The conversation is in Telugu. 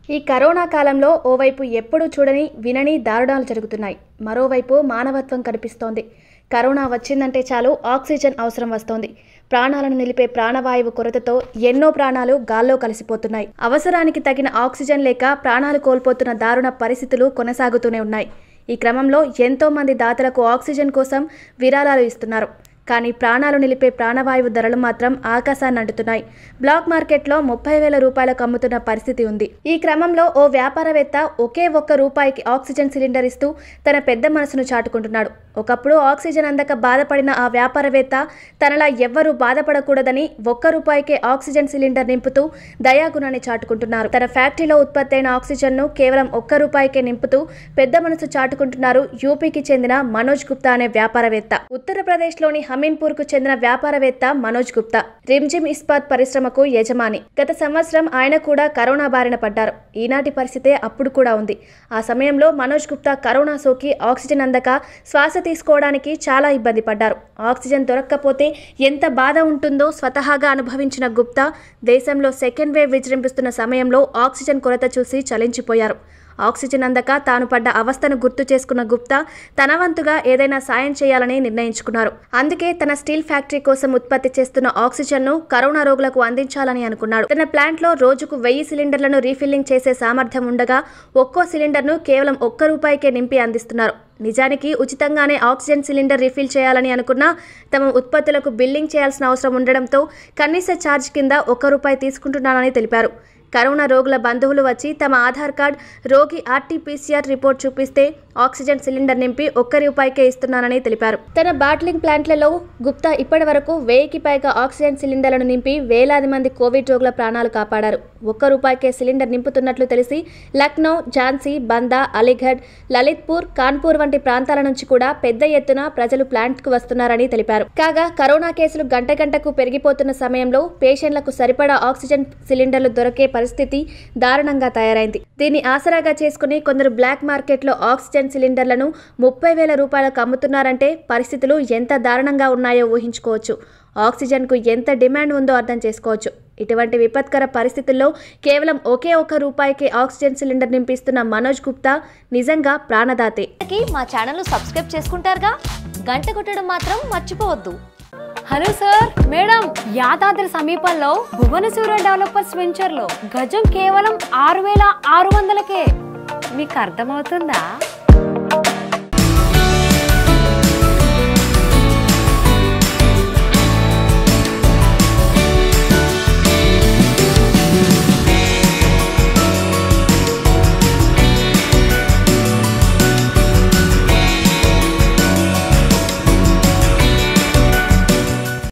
ఈ కరోనా కాలంలో ఓవైపు ఎప్పుడూ చూడని వినని దారుణాలు జరుగుతున్నాయి మరోవైపు మానవత్వం కనిపిస్తోంది కరోనా వచ్చిందంటే చాలు ఆక్సిజన్ అవసరం వస్తోంది ప్రాణాలను నిలిపే ప్రాణవాయువు కొరతతో ఎన్నో ప్రాణాలు గాల్లో కలిసిపోతున్నాయి అవసరానికి తగిన ఆక్సిజన్ లేక ప్రాణాలు కోల్పోతున్న దారుణ పరిస్థితులు కొనసాగుతూనే ఉన్నాయి ఈ క్రమంలో ఎంతో మంది దాతలకు ఆక్సిజన్ కోసం విరాళాలు ఇస్తున్నారు కానీ ప్రాణాలు నిలిపే ప్రాణవాయువు ధరలు మాత్రం ఆకాశాన్ని అంటుతున్నాయి బ్లాక్ మార్కెట్లో ముప్పై వేల రూపాయలకు అమ్ముతున్న పరిస్థితి ఉంది ఈ క్రమంలో ఓ వ్యాపారవేత్త ఒకే ఒక్క రూపాయికి ఆక్సిజన్ సిలిండర్ ఇస్తూ తన పెద్ద మనసును చాటుకుంటున్నాడు ఒకప్పుడు ఆక్సిజన్ అందక బాధపడిన ఆ వ్యాపారవేత్త తనలా ఎవ్వరూ బాధపడకూడదని ఒక్క రూపాయికే ఆక్సిజన్ సిలిండర్ నింపుతూ దయాగుణాన్ని చాటుకుంటున్నారు తన ఫ్యాక్టరీలో ఉత్పత్తి అయిన ఆక్సిజన్ను కేవలం ఒక్క రూపాయికే నింపుతూ పెద్ద మనసు చాటుకుంటున్నారు యూపీకి చెందిన మనోజ్ గుప్తా అనే వ్యాపారవేత్త ఉత్తరప్రదేశ్లోని హమీన్పూర్కు చెందిన వ్యాపారవేత్త మనోజ్ గుప్తా రిమ్జిమ్ ఇస్పాత్ పరిశ్రమకు యజమాని గత సంవత్సరం ఆయన కూడా కరోనా బారిన పడ్డారు ఈనాటి పరిస్థితే అప్పుడు కూడా ఉంది ఆ సమయంలో మనోజ్ గుప్తా కరోనా సోకి ఆక్సిజన్ అందక శ్వాస తీసుకోవడానికి చాలా ఇబ్బంది పడ్డారు ఆక్సిజన్ దొరక్కపోతే ఎంత బాధ ఉంటుందో స్వతహాగా అనుభవించిన గుప్తా దేశంలో సెకండ్ వేవ్ విజృంభిస్తున్న సమయంలో ఆక్సిజన్ కొరత చూసి చలించిపోయారు ఆక్సిజన్ అందక తాను పడ్డ అవస్థను గుర్తు చేసుకున్న గుప్తా తన వంతుగా ఏదైనా సాయం చేయాలని నిర్ణయించుకున్నారు అందుకే తన స్టీల్ ఫ్యాక్టరీ కోసం ఉత్పత్తి చేస్తున్న ఆక్సిజన్ను కరోనా రోగులకు అందించాలని అనుకున్నాడు తన ప్లాంట్లో రోజుకు వెయ్యి సిలిండర్లను రీఫిల్లింగ్ చేసే సామర్థ్యం ఉండగా ఒక్కో సిలిండర్ను కేవలం ఒక్క రూపాయికే నింపి అందిస్తున్నారు నిజానికి ఉచితంగానే ఆక్సిజన్ సిలిండర్ రీఫిల్ చేయాలని అనుకున్నా తమ ఉత్పత్తులకు బిల్లింగ్ చేయాల్సిన అవసరం ఉండడంతో కనీస ఛార్జ్ కింద ఒక్క రూపాయి తీసుకుంటున్నానని తెలిపారు కరోనా రోగుల బంధువులు వచ్చి తమ ఆధార్ కార్డ్ రోగి ఆర్టీపీసీఆర్ రిపోర్ట్ చూపిస్తే ఆక్సిజన్ సిలిండర్ నింపి ఒక్క రూపాయికే ఇస్తున్నానని తెలిపారు తన బాట్లింగ్ ప్లాంట్లలో గుప్తా ఇప్పటి వరకు వెయ్యికి పైగా ఆక్సిజన్ సిలిండర్లను నింపి వేలాది మంది కోవిడ్ రోగుల ప్రాణాలు కాపాడారు ఒక్క రూపాయికే సిలిండర్ నింపుతున్నట్లు తెలిసి లక్నో ఝాన్సీ బందా అలీగఢ్ లలిత్పూర్ కాన్పూర్ వంటి ప్రాంతాల నుంచి కూడా పెద్ద ఎత్తున ప్రజలు ప్లాంట్కు వస్తున్నారని తెలిపారు కాగా కరోనా కేసులు గంట గంటకు పెరిగిపోతున్న సమయంలో పేషెంట్లకు సరిపడా ఆక్సిజన్ సిలిండర్లు దొరికే పరిస్థితి దారుణంగా తయారైంది దీన్ని ఆసరాగా చేసుకుని కొందరు బ్లాక్ మార్కెట్లో ఆక్సిజన్ సిలిండర్లను ముప్పై వేల రూపాయలకు అమ్ముతున్నారంటే పరిస్థితులు ఎంత దారుణంగా ఉన్నాయో ఊహించుకోవచ్చు ఆక్సిజన్కు ఎంత డిమాండ్ ఉందో అర్థం చేసుకోవచ్చు ఇటువంటి విపత్కర పరిస్థితుల్లో కేవలం ఒకే ఒక్క రూపాయికి ఆక్సిజన్ సిలిండర్ నింపిస్తున్న మనోజ్ గుప్తా నిజంగా ప్రాణదాతే కి మా ఛానల్ సబ్స్క్రైబ్ చేసుకుంటారుగా గంట కొట్టడం మాత్రం మర్చిపోవద్దు హలో సార్ మేడం యాదాద్రి సమీపంలో భువనసూర డెవలపర్స్ వెంచర్ లో గజం కేవలం ఆరు వేల ఆరు వందలకే మీకు అర్థమవుతుందా